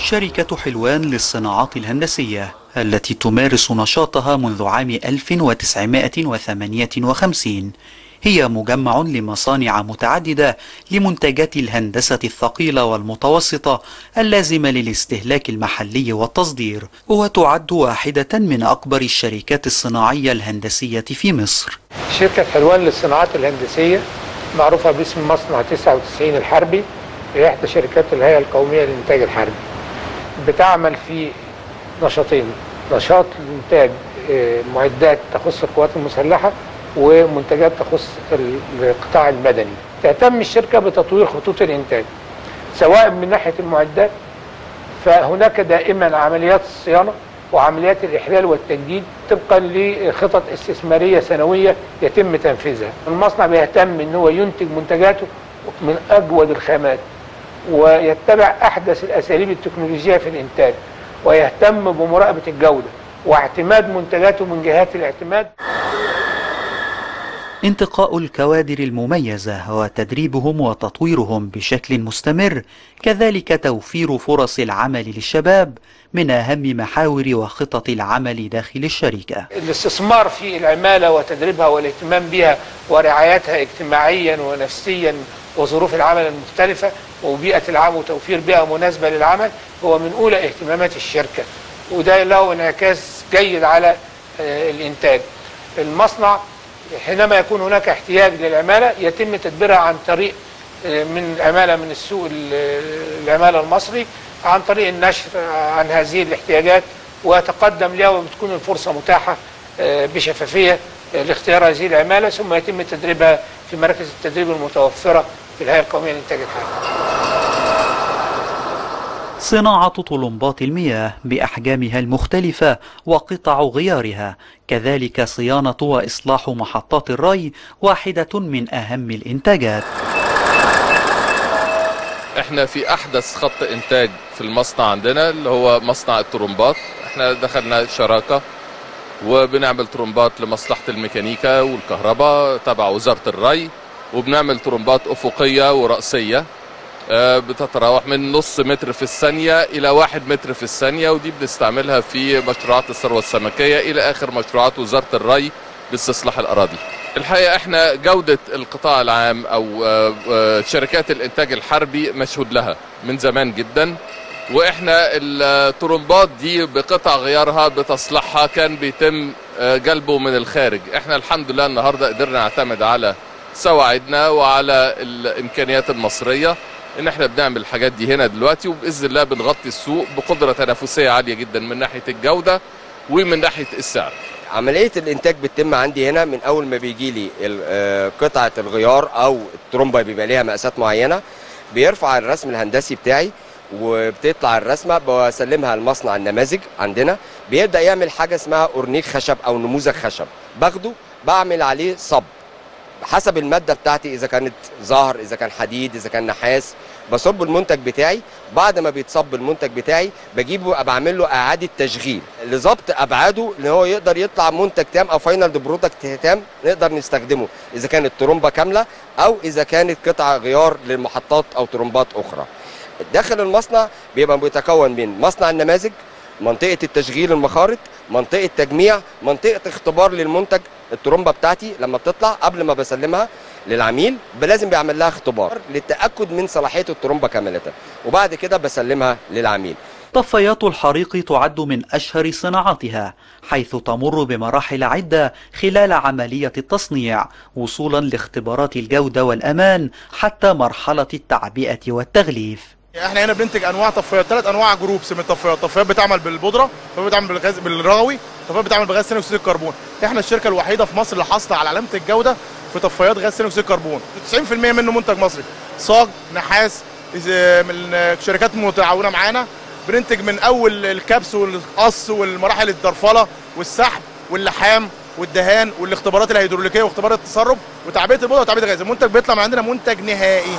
شركة حلوان للصناعات الهندسية التي تمارس نشاطها منذ عام 1958 هي مجمع لمصانع متعددة لمنتجات الهندسة الثقيلة والمتوسطة اللازمة للاستهلاك المحلي والتصدير وتعد واحدة من أكبر الشركات الصناعية الهندسية في مصر شركة حلوان للصناعات الهندسية معروفة باسم مصنع 99 الحربي هي إحدى شركات الهيئة القومية للإنتاج الحربي بتعمل في نشاطين نشاط لإنتاج آه، معدات تخص القوات المسلحة ومنتجات تخص القطاع المدني تهتم الشركة بتطوير خطوط الإنتاج سواء من ناحية المعدات فهناك دائما عمليات الصيانة وعمليات الإحلال والتجديد طبقا لخطط استثمارية سنوية يتم تنفيذها المصنع بيهتم ان هو ينتج منتجاته من أجود الخامات ويتبع أحدث الأساليب التكنولوجية في الإنتاج ويهتم بمراقبة الجودة واعتماد منتجاته من جهات الاعتماد انتقاء الكوادر المميزة وتدريبهم وتطويرهم بشكل مستمر كذلك توفير فرص العمل للشباب من أهم محاور وخطط العمل داخل الشركة الاستثمار في العمالة وتدريبها والاهتمام بها ورعايتها اجتماعيا ونفسيا وظروف العمل المختلفة وبيئة العمل وتوفير بيئة مناسبة للعمل هو من أولى اهتمامات الشركة وده له انعكاس جيد على آه، الإنتاج المصنع حينما يكون هناك احتياج للعمالة يتم تدبيرها عن طريق آه، من العمالة من السوق ال- العمالة المصري عن طريق النشر عن هذه الاحتياجات ويتقدم لها وبتكون الفرصة متاحة آه، بشفافية آه، لاختيار هذه العمالة ثم يتم تدريبها في مراكز التدريب المتوفرة في الهيئة القومية للإنتاج الحربي صناعة طلمبات المياه بأحجامها المختلفة وقطع غيارها كذلك صيانة وإصلاح محطات الري واحدة من أهم الإنتاجات احنا في احدث خط انتاج في المصنع عندنا اللي هو مصنع الطرمبات احنا دخلنا شراكة وبنعمل طرمبات لمصلحة الميكانيكا والكهرباء تبع وزارة الري وبنعمل طرمبات افقية ورأسية آه، بتتراوح من نص متر في الثانية إلى واحد متر في الثانية ودي بنستعملها في مشروعات الثروة السمكية إلى آخر مشروعات وزارة الري باستصلاح الأراضي الحقيقة احنا جودة القطاع العام أو آه، آه، شركات الإنتاج الحربي مشهود لها من زمان جدا واحنا الطرمبات دي بقطع غيارها بتصليحها كان بيتم آه، جلبه من الخارج احنا الحمد لله النهارده قدرنا نعتمد على سواعدنا وعلى الامكانيات المصريه ان احنا بنعمل الحاجات دي هنا دلوقتي وباذن الله بنغطي السوق بقدره تنافسيه عاليه جدا من ناحيه الجوده ومن ناحيه السعر عمليه الانتاج بتتم عندي هنا من اول ما بيجي لي ال- آه، قطعه الغيار او الترومبه بيبقى ليها مقاسات معينه بيرفع الرسم الهندسي بتاعي وبتطلع الرسمه بسلمها لمصنع النماذج عندنا بيبدا يعمل حاجه اسمها اورنيك خشب او نموذج خشب باخده بعمل عليه صب حسب الماده بتاعتي اذا كانت زهر اذا كان حديد اذا كان نحاس بصب المنتج بتاعي بعد ما بيتصب المنتج بتاعي بجيبه بعمل له اعاده تشغيل لظبط ابعاده ان هو يقدر يطلع منتج تام او فاينل برودكت تام نقدر نستخدمه اذا كانت ترومبه كامله او اذا كانت قطع غيار للمحطات او ترومبات اخرى داخل المصنع بيبقى بيتكون من مصنع النماذج منطقه التشغيل المخارط منطقه تجميع منطقه اختبار للمنتج الترومبه بتاعتي لما بتطلع قبل ما بسلمها للعميل لازم بيعمل لها اختبار للتاكد من صلاحيه الترومبه كامله وبعد كده بسلمها للعميل طفايات الحريق تعد من أشهر صناعاتها حيث تمر بمراحل عدة خلال عملية التصنيع وصولا لاختبارات الجودة والأمان حتى مرحلة التعبئة والتغليف احنا هنا بننتج انواع طفايات ثلاث انواع جروبس من الطفايات طفايات بتعمل بالبودره طفايات بتعمل بالغاز بالرغوي طفايات بتعمل بغاز ثاني اكسيد الكربون احنا الشركه الوحيده في مصر اللي حاصله على علامه الجوده في طفايات غاز ثاني اكسيد الكربون 90% منه منتج مصري صاج نحاس إذا- من شركات متعاونه معانا بننتج من اول الكبس والقص والمراحل الدرفله والسحب واللحام والدهان والاختبارات الهيدروليكيه واختبارات التسرب وتعبئه البودره وتعبئه الغاز المنتج بيطلع من عندنا منتج نهائي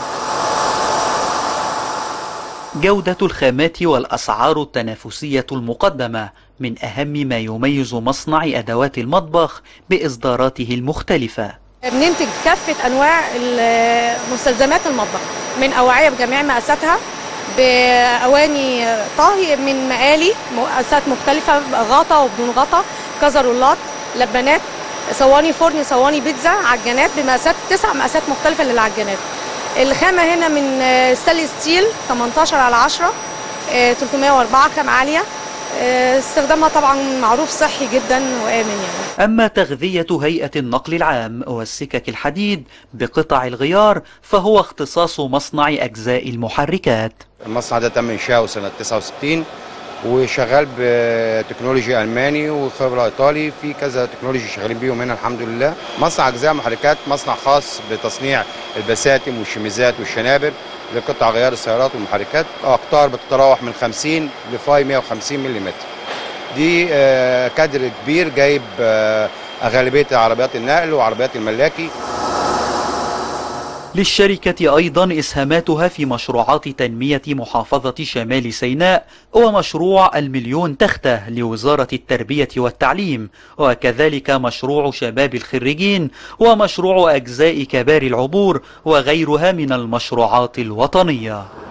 جودة الخامات والأسعار التنافسية المقدمة من أهم ما يميز مصنع أدوات المطبخ بإصداراته المختلفة بننتج كافة أنواع ال- مستلزمات المطبخ من أواعية بجميع مقاساتها باواني طهي من مقالي مقاسات مختلفه غطا وبدون غطا كزرولات لبانات صواني فرن صواني بيتزا عجانات بمقاسات تسع مقاسات مختلفه للعجانات الخامه هنا من ستانلس ستيل 18 على 10 آه، 304 خامه عاليه آه، استخدامها طبعا معروف صحي جدا وامن يعني أما تغذية هيئة النقل العام والسكك الحديد بقطع الغيار فهو اختصاص مصنع أجزاء المحركات المصنع ده تم انشاؤه سنه 69 وشغال بتكنولوجي الماني وخبره ايطالي في كذا تكنولوجي شغالين بيهم هنا الحمد لله مصنع اجزاء محركات مصنع خاص بتصنيع البساتم والشميزات والشنابر لقطع غيار السيارات والمحركات اقطار بتتراوح من 50 لفاي 150 ملم دي آه، كادر كبير جايب آه، غالبيه عربيات النقل وعربيات الملاكي للشركة أيضا إسهاماتها في مشروعات تنمية محافظة شمال سيناء ومشروع المليون تختة لوزارة التربية والتعليم وكذلك مشروع شباب الخريجين ومشروع أجزاء كبار العبور وغيرها من المشروعات الوطنية